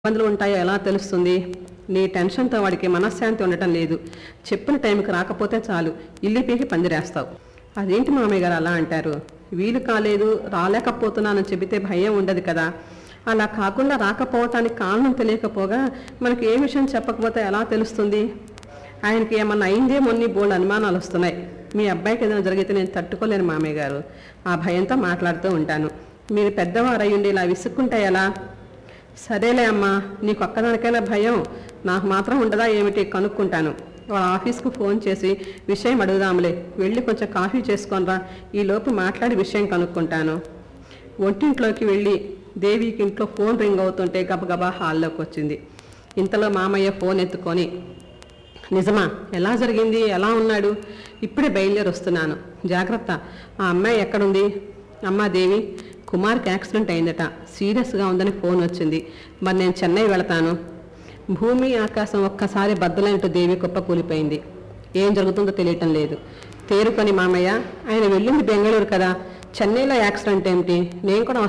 ఇబ్బందులు ఉంటాయో ఎలా తెలుస్తుంది నీ టెన్షన్తో వాడికి మనశ్శాంతి ఉండటం లేదు చెప్పిన టైంకి రాకపోతే చాలు ఇల్లు పీకి పందిరేస్తావు అదేంటి మామయ్య గారు అలా అంటారు వీలు కాలేదు రాలేకపోతున్నానని చెబితే భయం ఉండదు కదా అలా కాకుండా రాకపోవటానికి కారణం తెలియకపోగా మనకి ఏ విషయం చెప్పకపోతే ఎలా తెలుస్తుంది ఆయనకి ఏమన్నా అయిందేమోని బోల్డ్ అనుమానాలు వస్తున్నాయి మీ అబ్బాయికి ఏదైనా జరిగితే నేను తట్టుకోలేను మామయ్య గారు ఆ భయంతో మాట్లాడుతూ ఉంటాను మీరు పెద్దవారు అయ్యుండి ఇలా విసుక్కుంటే ఎలా సరేలే అమ్మా నీకు ఒక్కదానికైనా భయం నాకు మాత్రం ఉండదా ఏమిటి కనుక్కుంటాను వాళ్ళ ఆఫీస్కు ఫోన్ చేసి విషయం అడుగుదాంలే వెళ్ళి కొంచెం కాఫీ చేసుకొనిరా ఈ లోపు మాట్లాడి విషయం కనుక్కుంటాను ఒంటింట్లోకి వెళ్ళి దేవికి ఇంట్లో ఫోన్ రింగ్ అవుతుంటే గబగబా హాల్లోకి వచ్చింది ఇంతలో మామయ్య ఫోన్ ఎత్తుకొని నిజమా ఎలా జరిగింది ఎలా ఉన్నాడు ఇప్పుడే బయలుదేరి వస్తున్నాను జాగ్రత్త ఆ అమ్మాయి ఎక్కడుంది అమ్మా దేవి కుమార్కి యాక్సిడెంట్ అయిందట సీరియస్గా ఉందని ఫోన్ వచ్చింది మరి నేను చెన్నై వెళతాను భూమి ఆకాశం ఒక్కసారి బద్దలైనట్టు దేవి కుప్ప కూలిపోయింది ఏం జరుగుతుందో తెలియటం లేదు తేరుకొని మామయ్య ఆయన వెళ్ళింది బెంగళూరు కదా చెన్నైలో యాక్సిడెంట్ ఏమిటి నేను కూడా